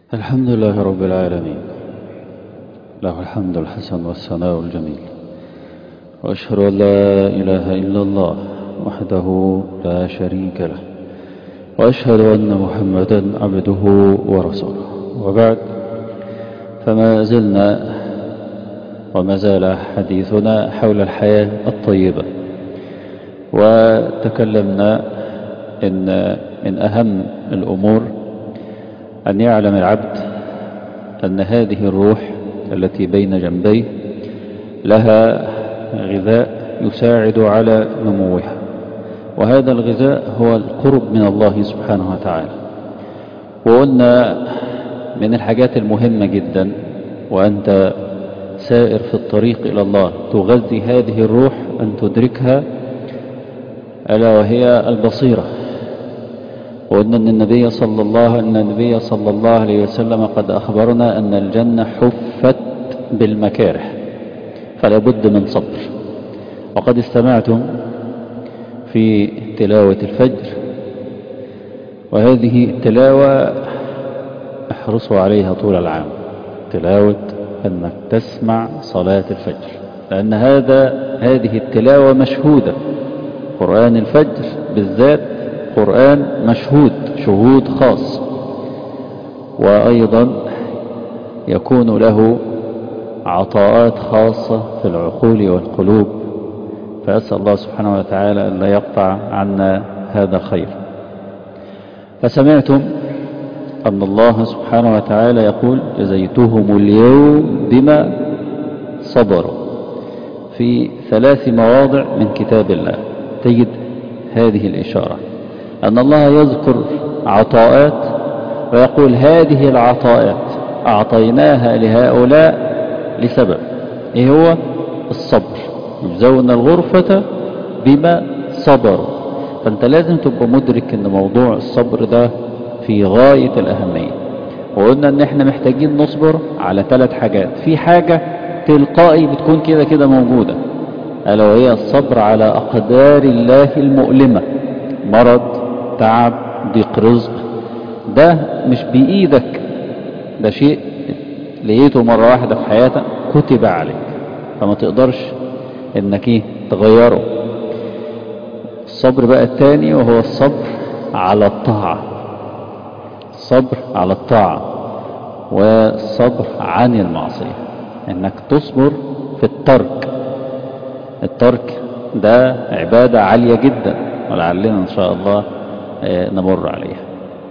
الحمد لله رب العالمين له الحمد الحسن والثناء الجميل وأشهد أن لا إله إلا الله وحده لا شريك له وأشهد أن محمدا عبده ورسوله وبعد فما زلنا وما زال حديثنا حول الحياة الطيبة وتكلمنا إن من أهم الأمور أن يعلم العبد أن هذه الروح التي بين جنبيه لها غذاء يساعد على نموها وهذا الغذاء هو القرب من الله سبحانه وتعالى وقلنا من الحاجات المهمة جدا وأنت سائر في الطريق إلى الله تغذي هذه الروح أن تدركها ألا وهي البصيرة وقلنا أن النبي صلى الله أن النبي صلى الله عليه وسلم قد أخبرنا أن الجنة حفت بالمكاره فلا بد من صبر وقد استمعتم في تلاوة الفجر وهذه التلاوة احرصوا عليها طول العام تلاوة أنك تسمع صلاة الفجر لأن هذا هذه التلاوة مشهودة قرآن الفجر بالذات قرآن مشهود شهود خاص وأيضا يكون له عطاءات خاصة في العقول والقلوب فأسأل الله سبحانه وتعالى أن لا يقطع عنا هذا خير فسمعتم أن الله سبحانه وتعالى يقول جزيتهم اليوم بما صبروا في ثلاث مواضع من كتاب الله تجد هذه الإشارة أن الله يذكر عطاءات ويقول هذه العطاءات أعطيناها لهؤلاء لسبب إيه هو الصبر يجزون الغرفة بما صبروا فأنت لازم تبقى مدرك أن موضوع الصبر ده في غاية الأهمية وقلنا أن احنا محتاجين نصبر على ثلاث حاجات في حاجة تلقائي بتكون كده كده موجودة ألا وهي الصبر على أقدار الله المؤلمة مرض تعب ضيق رزق ده مش بإيدك ده شيء لقيته مرة واحدة في حياتك كتب عليك فما تقدرش انك ايه تغيره الصبر بقى الثاني وهو الصبر على الطاعة الصبر على الطاعة والصبر عن المعصية انك تصبر في الترك الترك ده عبادة عالية جدا ولعلنا ان شاء الله نمر عليها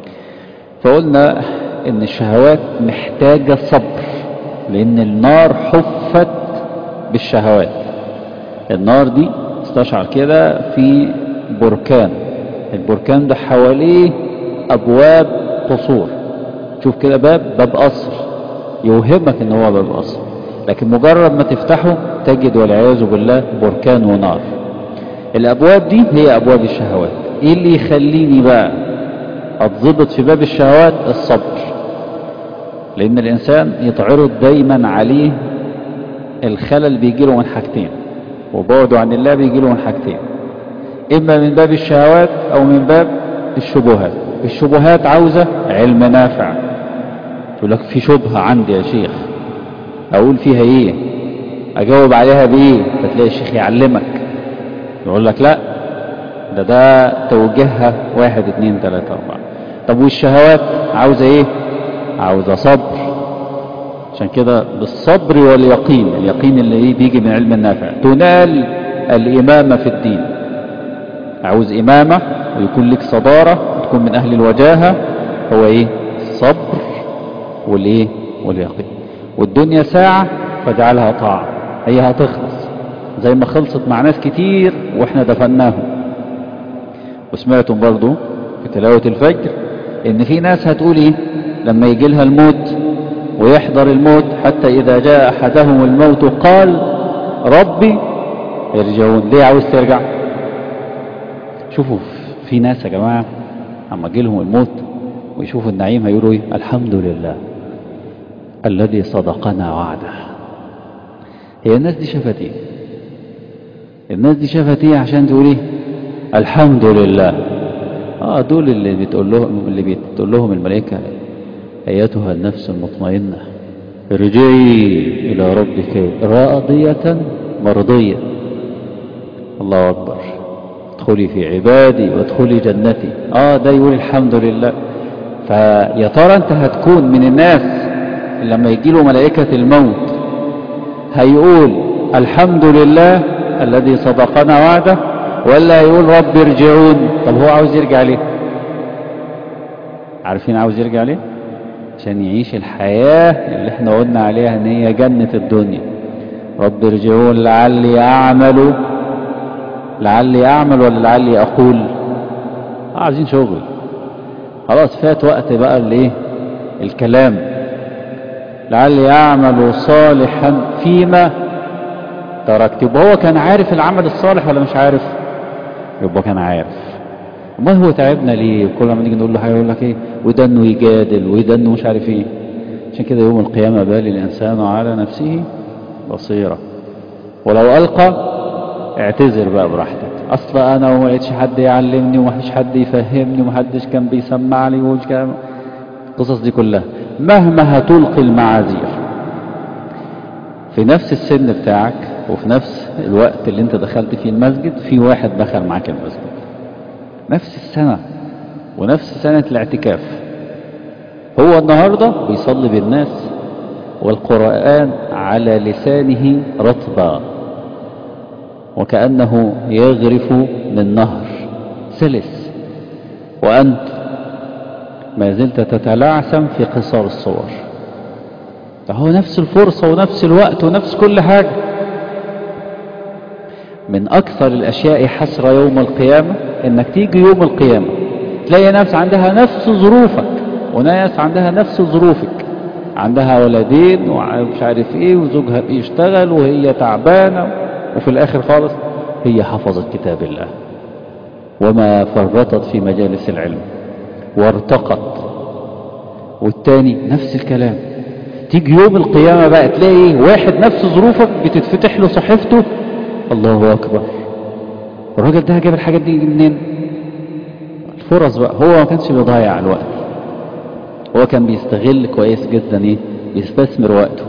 فقلنا ان الشهوات محتاجة صبر لان النار حفت بالشهوات النار دي استشعر كده في بركان البركان ده حواليه ابواب قصور شوف كده باب باب قصر يوهمك ان هو باب قصر لكن مجرد ما تفتحه تجد والعياذ بالله بركان ونار الابواب دي هي ابواب الشهوات ايه اللي يخليني بقى اتضبط في باب الشهوات الصبر لان الانسان يتعرض دايما عليه الخلل بيجي له من حاجتين وبعده عن الله بيجي له من حاجتين اما من باب الشهوات او من باب الشبهات الشبهات عاوزة علم نافع تقول لك في شبهة عندي يا شيخ اقول فيها ايه اجاوب عليها بايه فتلاقي الشيخ يعلمك يقول لك لا ده ده توجهها واحد اتنين تلاتة اربعة طب والشهوات عاوزة ايه عاوزة صبر عشان كده بالصبر واليقين اليقين اللي ايه بيجي من علم النافع تنال الامامة في الدين عاوز امامة ويكون لك صدارة وتكون من اهل الوجاهة هو ايه الصبر والايه واليقين والدنيا ساعة فجعلها طاعة هي هتخلص زي ما خلصت مع ناس كتير واحنا دفناهم وسمعتم برضو في تلاوة الفجر ان في ناس هتقول ايه لما يجي لها الموت ويحضر الموت حتى اذا جاء احدهم الموت قال ربي يرجعون ليه عاوز ترجع شوفوا في ناس يا جماعة اما يجي لهم الموت ويشوفوا النعيم هيقولوا ايه الحمد لله الذي صدقنا وعده هي الناس دي شافت ايه الناس دي شافت ايه عشان تقول ايه الحمد لله اه دول اللي بتقول لهم اللي بتقول لهم الملائكه أيتها النفس المطمئنة ارجعي إلى ربك راضية مرضية الله أكبر ادخلي في عبادي وادخلي جنتي آه ده يقول الحمد لله فيا ترى أنت هتكون من الناس لما يجي له ملائكة الموت هيقول الحمد لله الذي صدقنا وعده ولا يقول رب ارجعون طب هو عاوز يرجع ليه عارفين عاوز يرجع ليه عشان يعيش الحياة اللي احنا قلنا عليها ان هي جنة الدنيا رب ارجعون لعلي اعمل لعلي اعمل ولا لعلي اقول عايزين شغل خلاص فات وقت بقى الايه الكلام لعلي اعمل صالحا فيما تركت يبقى هو كان عارف العمل الصالح ولا مش عارف يبقى كان عارف امال هو تعبنا ليه كل ما نيجي نقول له حاجه يقول لك ايه وده انه يجادل وده انه مش عارف ايه عشان كده يوم القيامه بالي الانسان على نفسه بصيره ولو القى اعتذر بقى براحتك اصل انا وما لقيتش حد يعلمني ومفيش حد يفهمني ومحدش كان بيسمع لي والكلام القصص دي كلها مهما هتلقي المعاذير في نفس السن بتاعك وفي نفس الوقت اللي انت دخلت فيه المسجد في واحد دخل معاك المسجد نفس السنة ونفس سنة الاعتكاف هو النهاردة بيصلي بالناس والقرآن على لسانه رطبا وكأنه يغرف من نهر سلس وأنت ما زلت تتلعثم في قصار الصور فهو نفس الفرصة ونفس الوقت ونفس كل حاجة من أكثر الأشياء حسرة يوم القيامة إنك تيجي يوم القيامة تلاقي ناس عندها نفس ظروفك وناس عندها نفس ظروفك عندها ولدين ومش عارف ايه وزوجها بيشتغل وهي تعبانة وفي الآخر خالص هي حفظت كتاب الله وما فرطت في مجالس العلم وارتقت والتاني نفس الكلام تيجي يوم القيامة بقى تلاقي واحد نفس ظروفك بتتفتح له صحيفته الله أكبر الراجل ده جاب الحاجات دي منين الفرص بقى هو ما كانش بيضيع الوقت هو كان بيستغل كويس جدا ايه بيستثمر وقته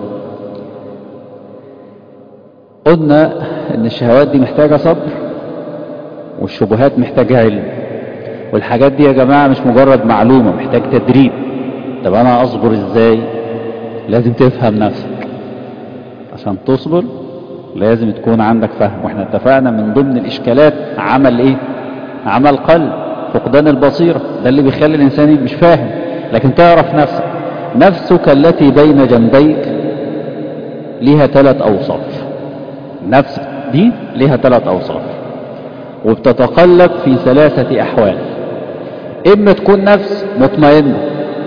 قلنا ان الشهوات دي محتاجة صبر والشبهات محتاجة علم والحاجات دي يا جماعة مش مجرد معلومة محتاج تدريب طب انا اصبر ازاي لازم تفهم نفسك عشان تصبر لازم تكون عندك فهم واحنا اتفقنا من ضمن الاشكالات عمل ايه عمل قلب فقدان البصيرة ده اللي بيخلي الانسان مش فاهم لكن تعرف نفسك نفسك التي بين جنبيك ليها ثلاث اوصاف نفسك دي ليها ثلاث اوصاف وبتتقلب في ثلاثة احوال اما تكون نفس مطمئنة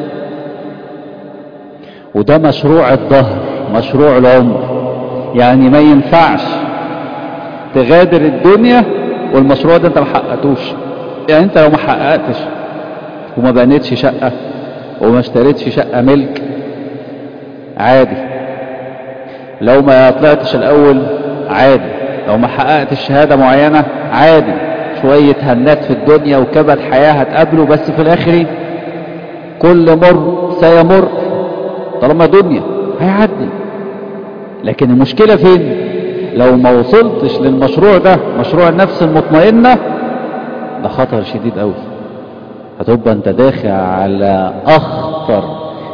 وده مشروع الظهر مشروع العمر يعني ما ينفعش تغادر الدنيا والمشروع ده انت ما حققتوش يعني انت لو ما حققتش وما بنيتش شقة وما اشتريتش شقة ملك عادي لو ما طلعتش الاول عادي لو ما حققتش شهادة معينة عادي شوية هنات في الدنيا وكبد حياة هتقابله بس في الاخر كل مر سيمر طالما دنيا هيعدي لكن المشكلة فين لو ما وصلتش للمشروع ده مشروع النفس المطمئنة ده خطر شديد قوي هتبقى انت داخل على اخطر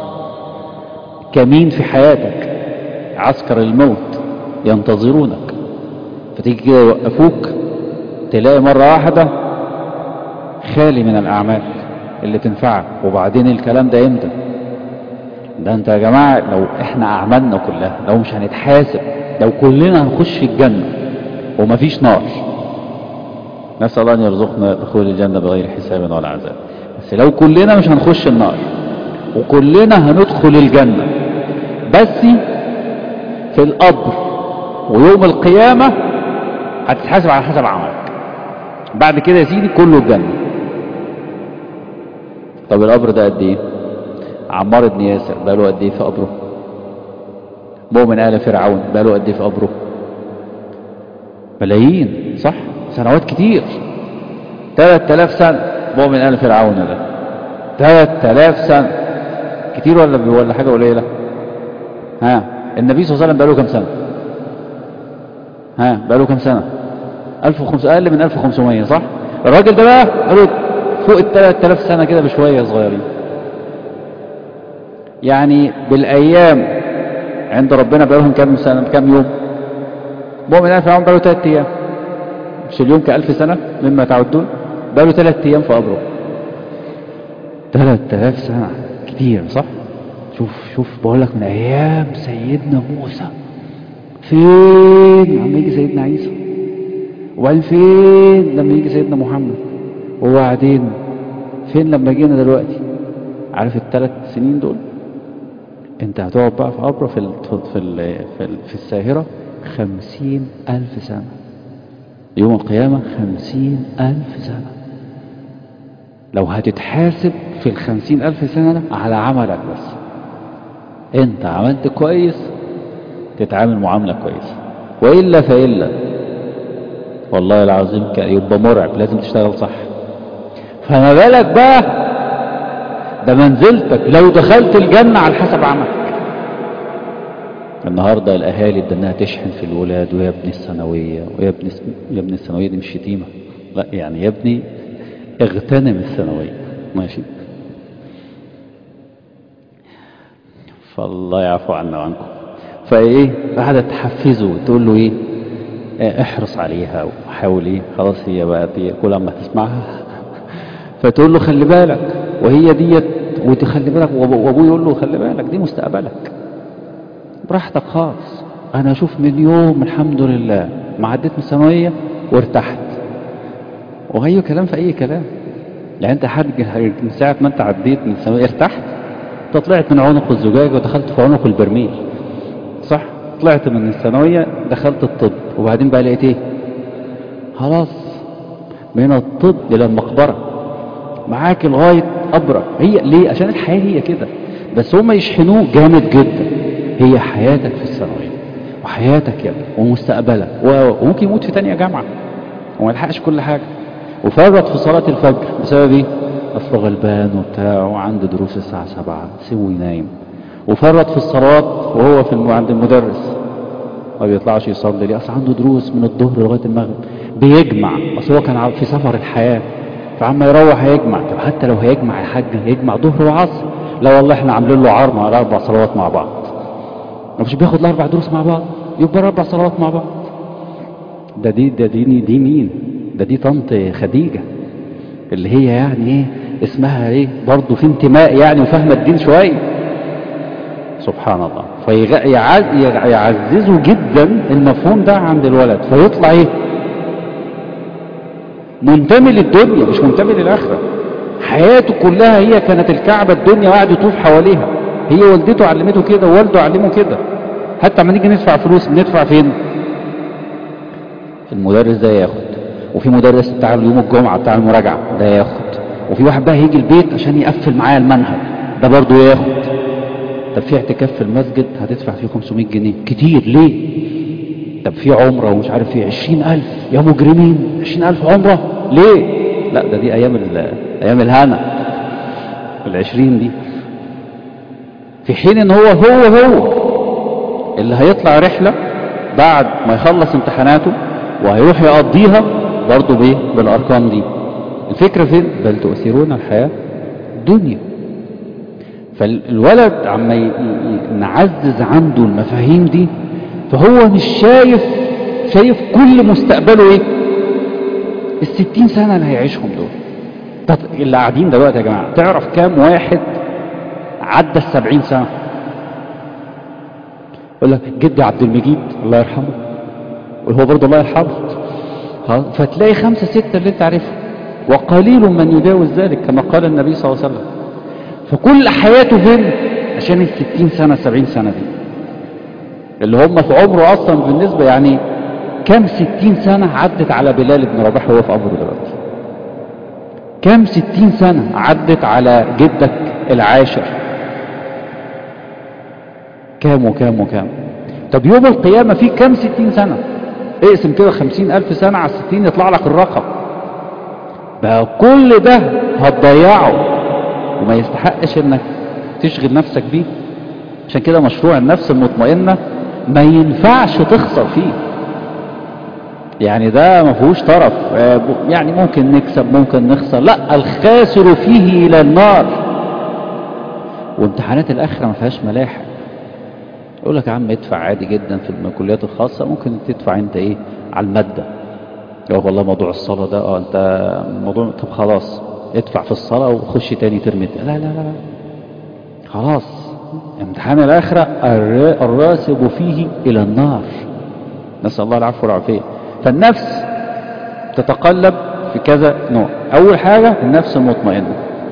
كمين في حياتك عسكر الموت ينتظرونك فتيجي كده يوقفوك تلاقي مرة واحدة خالي من الاعمال اللي تنفعك وبعدين الكلام ده امتى ده انت يا جماعة لو احنا اعمالنا كلها لو مش هنتحاسب لو كلنا هنخش الجنة ومفيش نار نسأل الله ان يرزقنا دخول الجنة بغير حساب ولا عذاب بس لو كلنا مش هنخش النار وكلنا هندخل الجنة بس في القبر ويوم القيامة هتتحاسب على حسب عملك بعد كده يا سيدي كله الجنة طب القبر ده قد ايه عمار بن ياسر بقاله قد ايه في قبره مؤمن آل فرعون بقاله قد ايه في قبره ملايين صح سنوات كتير 3000 سنة مؤمن آل فرعون ده 3000 سنة كتير ولا ولا حاجة قليلة ها النبي صلى الله عليه وسلم بقاله كام سنة ها بقاله كام سنة 1500 أقل من 1500 صح الراجل ده بقى بقاله فوق ال 3000 سنة كده بشوية صغيرين يعني بالأيام عند ربنا بقالهم كام سنة كام يوم مؤمن ألف عام بقاله ثلاث أيام مش اليوم كألف سنة مما تعدون بقاله ثلاث أيام في قبره ثلاث آلاف سنة كتير صح شوف شوف بقول لك من أيام سيدنا موسى فين عم يجي سيدنا عيسى وبعدين فين لما يجي سيدنا محمد وبعدين فين لما جينا دلوقتي عارف الثلاث سنين دول انت هتقعد بقى في قبر في ال في ال في, ال في الساهرة خمسين ألف سنة يوم القيامة خمسين ألف سنة لو هتتحاسب في الخمسين ألف سنة على عملك بس انت عملت كويس تتعامل معاملة كويسة وإلا فإلا والله العظيم يبقى مرعب لازم تشتغل صح فما بالك بقى ده منزلتك لو دخلت الجنة على حسب عملك النهاردة الأهالي بدها تشحن في الولاد ويا ابني الثانوية ويا ابني يا ابني الثانوية دي مش شتيمة لا يعني يا ابني اغتنم الثانوية ماشي فالله يعفو عنا وعنكم فايه قاعدة تحفزه تقول له ايه اه احرص عليها وحاول ايه خلاص هي بقى دي كل ما تسمعها فتقول له خلي بالك وهي ديت وتخلي بالك وابوه يقول له خلي بالك دي مستقبلك براحتك خالص انا اشوف من يوم الحمد لله ما عديت من الثانويه وارتحت وهي كلام في اي كلام يعني انت حد من ساعه ما انت عديت من الثانويه ارتحت انت طلعت من عنق الزجاج ودخلت في عنق البرميل صح طلعت من الثانويه دخلت الطب وبعدين بقى لقيت ايه خلاص من الطب الى المقبره معاك لغايه قبرك هي ليه عشان الحياه هي كده بس هم يشحنوه جامد جدا هي حياتك في الثانويه وحياتك يا ابني ومستقبلك وممكن يموت في تانية جامعه وما يلحقش كل حاجه وفرط في صلاه الفجر بسبب ايه اصله غلبان وبتاع وعنده دروس الساعه 7 سوي نايم وفرط في الصلاه وهو في عند المدرس ما بيطلعش يصلي ليه اصل عنده دروس من الظهر لغايه المغرب بيجمع اصل هو كان في سفر الحياه فعما يروح هيجمع طب حتى لو هيجمع يا حاج هيجمع ظهر وعصر لا والله احنا عاملين له عرض على اربع صلوات مع بعض مش بياخد الاربع دروس مع بعض يبقى اربع صلوات مع بعض ده دي ده دي دي مين ده دي طنط خديجه اللي هي يعني ايه اسمها ايه برضه في انتماء يعني وفاهمه الدين شويه سبحان الله فيعززوا جدا المفهوم ده عند الولد فيطلع ايه منتمي للدنيا مش منتمي للآخرة حياته كلها هي كانت الكعبة الدنيا وقعد يطوف حواليها هي والدته علمته كده ووالده علمه كده حتى لما نيجي ندفع فلوس بندفع فين المدرس ده ياخد وفي مدرس بتاع يوم الجمعة بتاع المراجعة ده ياخد وفي واحد بقى هيجي البيت عشان يقفل معايا المنهج ده برضه ياخد طب في اعتكاف في المسجد هتدفع فيه 500 جنيه كتير ليه طب في عمرة ومش عارف في عشرين ألف يا مجرمين عشرين ألف عمرة ليه لا ده دي أيام أيام الهنا العشرين دي في حين ان هو هو هو اللي هيطلع رحلة بعد ما يخلص امتحاناته وهيروح يقضيها برضه بايه بالارقام دي الفكرة فين بل تؤثرون الحياة دنيا فالولد عما نعزز عنده المفاهيم دي فهو مش شايف شايف كل مستقبله ايه الستين سنة اللي هيعيشهم دول اللي قاعدين دلوقتي يا جماعة تعرف كام واحد عدى السبعين سنة يقول لك جدي عبد المجيد الله يرحمه وهو برضه الله يرحمه فتلاقي خمسة ستة اللي انت عارفها وقليل من يجاوز ذلك كما قال النبي صلى الله عليه وسلم فكل حياته فين عشان الستين سنة السبعين سنة دي اللي هم في عمره اصلا بالنسبة يعني كم ستين سنة عدت على بلال بن رباح وهو في قبره دلوقتي كم ستين سنة عدت على جدك العاشر كام وكام وكام طب يوم القيامة في كم ستين سنة اقسم كده خمسين ألف سنة على الستين يطلع لك الرقم بقى كل ده هتضيعه وما يستحقش انك تشغل نفسك بيه عشان كده مشروع النفس المطمئنة ما ينفعش تخسر فيه يعني ده ما فيهوش طرف يعني ممكن نكسب ممكن نخسر لا الخاسر فيه الى النار وامتحانات الاخره ما فيهاش ملاحق يقول لك يا عم ادفع عادي جدا في الكليات الخاصه ممكن تدفع انت ايه على الماده يقول والله موضوع الصلاه ده اه انت موضوع طب خلاص ادفع في الصلاه وخش تاني ترمي لا لا لا لا خلاص امتحان الاخره الراسب فيه الى النار نسال الله العفو والعافيه فالنفس تتقلب في كذا نوع اول حاجة النفس المطمئنة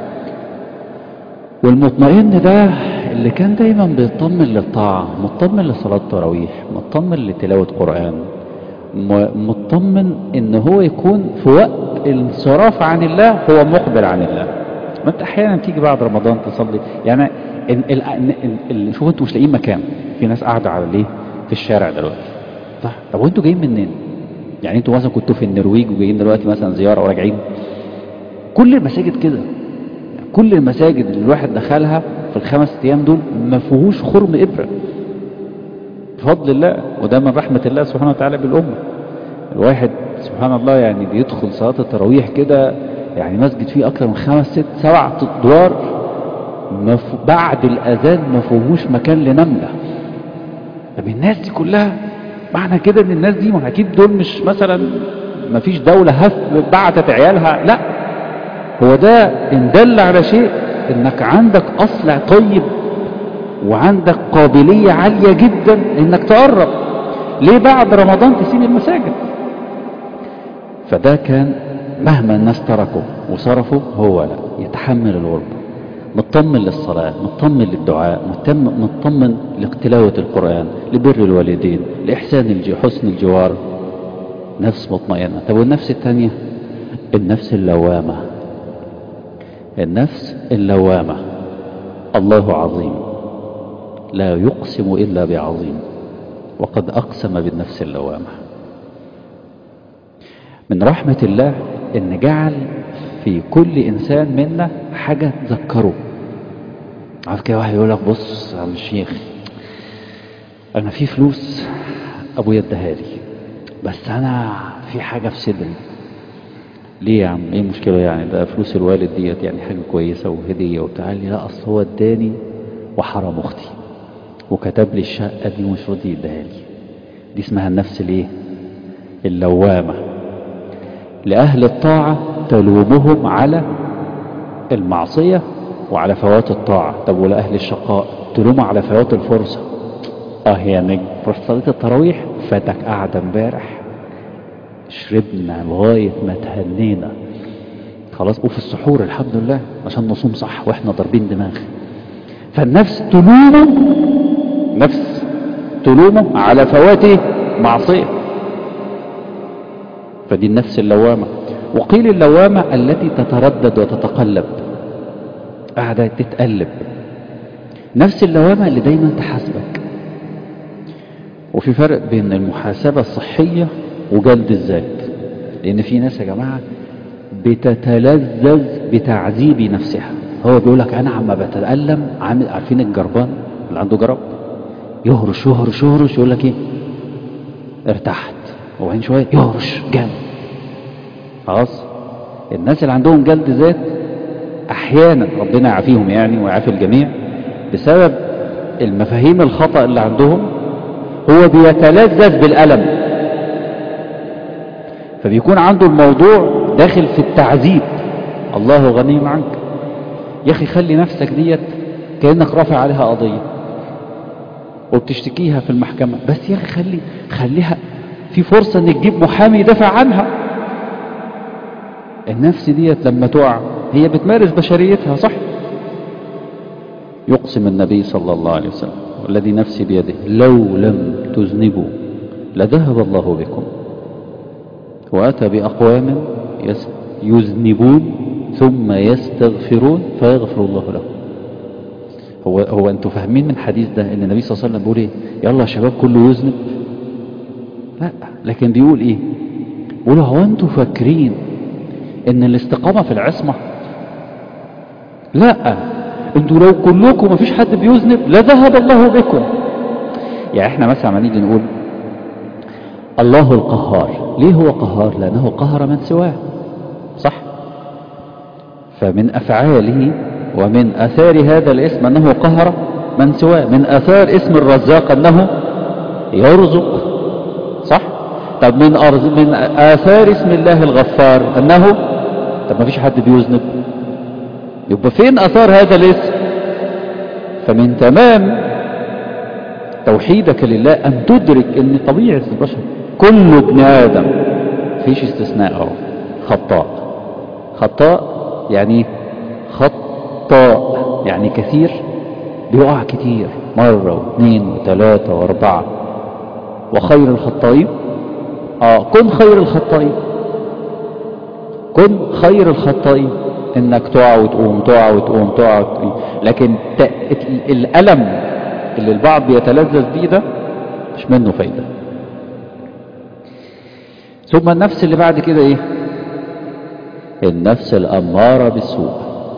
والمطمئن ده اللي كان دايما بيطمن للطاعة مطمن لصلاة التراويح مطمن لتلاوة قرآن مطمن ان هو يكون في وقت الانصراف عن الله هو مقبل عن الله ما انت احيانا تيجي بعد رمضان تصلي يعني ال ال ال ال شوفوا انتوا مش لاقيين مكان في ناس قاعده على ليه في الشارع دلوقتي صح طب وانتوا جايين منين يعني انتوا مثلا كنتوا في النرويج وجايين دلوقتي مثلا زياره وراجعين كل المساجد كده يعني كل المساجد اللي الواحد دخلها في الخمس ايام دول ما فيهوش خرم ابره بفضل الله وده من رحمه الله سبحانه وتعالى بالامه الواحد سبحان الله يعني بيدخل صلاه التراويح كده يعني مسجد فيه اكتر من خمس ست سبع ادوار مف... بعد الاذان ما فيهوش مكان لنمله طب الناس دي كلها معنى كده ان الناس دي ما اكيد دول مش مثلا ما فيش دولة هف بعتت عيالها لا هو ده ان دل على شيء انك عندك اصل طيب وعندك قابلية عالية جدا انك تقرب ليه بعد رمضان تسيب المساجد فده كان مهما الناس تركوا وصرفوا هو لا يتحمل الغربة مطمن للصلاة مطمن للدعاء مطمن لتلاوة القرآن لبر الوالدين لإحسان الجي حسن الجوار نفس مطمئنة طب والنفس الثانية النفس اللوامة النفس اللوامة الله عظيم لا يقسم إلا بعظيم وقد أقسم بالنفس اللوامة من رحمة الله إن جعل في كل إنسان منا حاجة تذكره عارف كده واحد يقول لك بص يا عم الشيخ انا في فلوس ابويا اداها لي بس انا في حاجه في صدري ليه يا عم ايه المشكله يعني ده فلوس الوالد ديت يعني حاجه كويسه وهديه وبتاع لي لا اصل هو اداني وحرم اختي وكتب لي الشقه دي ومش راضي يديها لي دي اسمها النفس الايه اللوامه لاهل الطاعه تلومهم على المعصيه وعلى فوات الطاعة طب ولأهل الشقاء تلوم على فوات الفرصة اه يا نجم رحت صليت التراويح فاتك قاعدة امبارح شربنا لغاية ما تهنينا خلاص وفي السحور الحمد لله عشان نصوم صح واحنا ضاربين دماغ فالنفس تلومه نفس تلومه على فوات معصية فدي النفس اللوامة وقيل اللوامة التي تتردد وتتقلب قاعدة تتقلب نفس اللوامة اللي دايما تحاسبك وفي فرق بين المحاسبة الصحية وجلد الذات لأن في ناس يا جماعة بتتلذذ بتعذيب نفسها هو بيقول لك أنا عم بتألم عامل عارفين الجربان اللي عنده جرب يهرش يهرش يهرش يقول لك إيه ارتحت وبعدين شوية يهرش جامد خلاص الناس اللي عندهم جلد ذات احيانا ربنا يعافيهم يعني ويعافي الجميع بسبب المفاهيم الخطأ اللي عندهم هو بيتلذذ بالألم فبيكون عنده الموضوع داخل في التعذيب الله غني عنك يا اخي خلي نفسك ديت كأنك رافع عليها قضية وبتشتكيها في المحكمة بس يا اخي خلي خليها في فرصة انك تجيب محامي يدافع عنها النفس ديت لما تقع هي بتمارس بشريتها صح يقسم النبي صلى الله عليه وسلم والذي نفسي بيده لو لم تذنبوا لذهب الله بكم وأتى بأقوام يذنبون ثم يستغفرون فيغفر الله لهم هو هو انتوا فاهمين من الحديث ده ان النبي صلى الله عليه وسلم بيقول ايه يلا يا شباب كله يذنب لا لكن بيقول ايه بيقول هو انتوا فاكرين ان الاستقامة في العصمة لا انتوا لو كلكم مفيش حد بيذنب لذهب الله بكم يعني احنا مثلا عم نيجي نقول الله القهار ليه هو قهار لانه قهر من سواه صح فمن افعاله ومن اثار هذا الاسم انه قهر من سواه من اثار اسم الرزاق انه يرزق صح طب من أرز من اثار اسم الله الغفار انه طب ما فيش حد بيذنب يبقى فين اثار هذا الاسم فمن تمام توحيدك لله ان تدرك ان طبيعة البشر كل ابن ادم فيش استثناء اهو خطاء خطاء يعني خطاء يعني كثير بيقع كتير مرة واثنين وثلاثة واربعة وخير الخطائين اه كن خير الخطائين كن خير الخطائين انك تقع وتقوم تقع وتقوم تقع وتقوم لكن ت... الالم اللي البعض بيتلذذ بيه ده مش منه فايدة ثم النفس اللي بعد كده ايه النفس الامارة بالسوء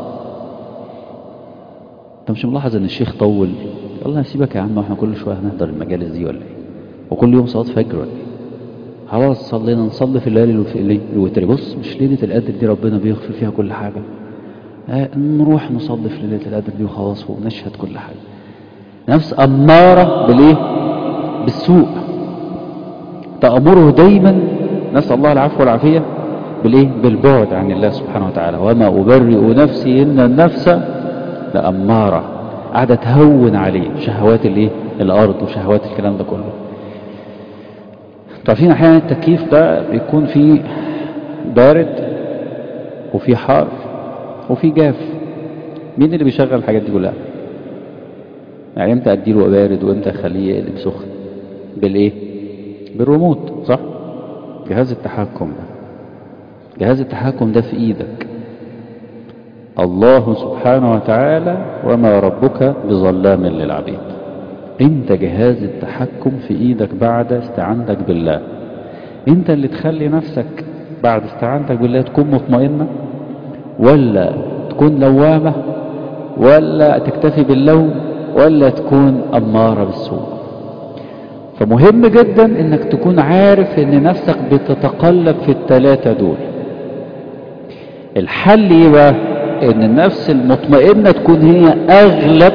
انت مش ملاحظ ان الشيخ طول الله سيبك يا عم واحنا كل شوية هنحضر المجالس دي ولا ايه وكل يوم صلاة فجر ولا ايه خلاص صلينا نصلي في الليالي الوتر بص مش ليلة القدر دي ربنا بيغفر فيها كل حاجة آه نروح نصلي في ليلة القدر دي وخلاص ونشهد كل حاجة نفس أمارة بالإيه بالسوء تأمره دايما نسأل الله العفو والعافية بالإيه بالبعد عن الله سبحانه وتعالى وما أبرئ نفسي إن النفس لأمارة قاعدة تهون عليه شهوات الإيه الأرض وشهوات الكلام ده كله تعرفين أحيانا التكييف ده بيكون فيه بارد وفيه حار وفيه جاف مين اللي بيشغل الحاجات دي كلها يعني امتى اديله بارد وامتى اخليه يقلب سخن بالايه بالريموت صح جهاز التحكم ده جهاز التحكم ده في ايدك الله سبحانه وتعالى وما ربك بظلام للعبيد انت جهاز التحكم في ايدك بعد استعانتك بالله انت اللي تخلي نفسك بعد استعانتك بالله تكون مطمئنة ولا تكون لوامة ولا تكتفي باللوم ولا تكون أمارة بالسوء فمهم جدا انك تكون عارف ان نفسك بتتقلب في الثلاثة دول الحل ايه بقى ان النفس المطمئنة تكون هي اغلب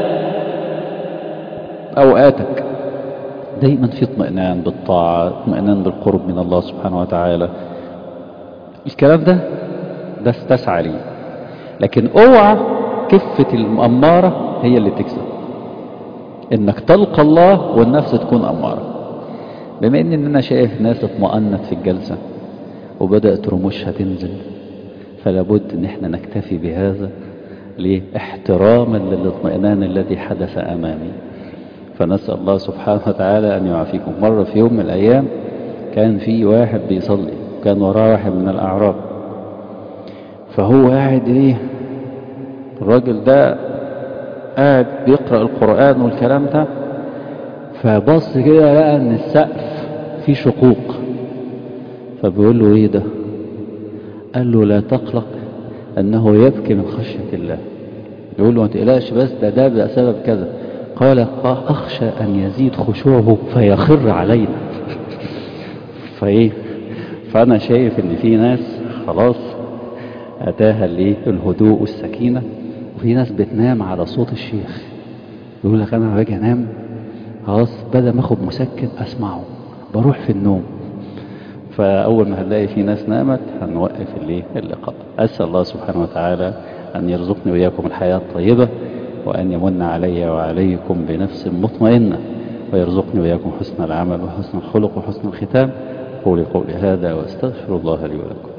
اوقاتك دايما في اطمئنان بالطاعة اطمئنان بالقرب من الله سبحانه وتعالى الكلام ده ده تسعى ليه لكن اوعى كفة المأمارة هي اللي تكسب انك تلقى الله والنفس تكون أمارة بما ان انا شايف ناس اطمأنت في الجلسة وبدأت رموشها تنزل فلابد ان احنا نكتفي بهذا ليه احتراما للاطمئنان الذي حدث امامي فنسأل الله سبحانه وتعالى ان يعافيكم مرة في يوم من الايام كان في واحد بيصلي كان وراه واحد من الاعراب فهو قاعد ايه الراجل ده قاعد بيقرأ القرآن والكلام ده فبص كده لقى ان السقف فيه شقوق فبيقول له ايه ده قال له لا تقلق انه يبكي من خشية الله يقول له ما تقلقش بس ده ده بسبب كذا قال اخشى ان يزيد خشوعه فيخر علينا فايه فانا شايف ان في ناس خلاص اتاها الايه الهدوء والسكينة وفي ناس بتنام على صوت الشيخ يقول لك انا باجي انام خلاص بدل ما اخد مسكن اسمعه بروح في النوم فاول ما هنلاقي في ناس نامت هنوقف الايه اللقاء اسال الله سبحانه وتعالى ان يرزقني واياكم الحياه الطيبه وان يمن علي وعليكم بنفس مطمئنه ويرزقني واياكم حسن العمل وحسن الخلق وحسن الختام قولي قولي هذا واستغفر الله لي ولكم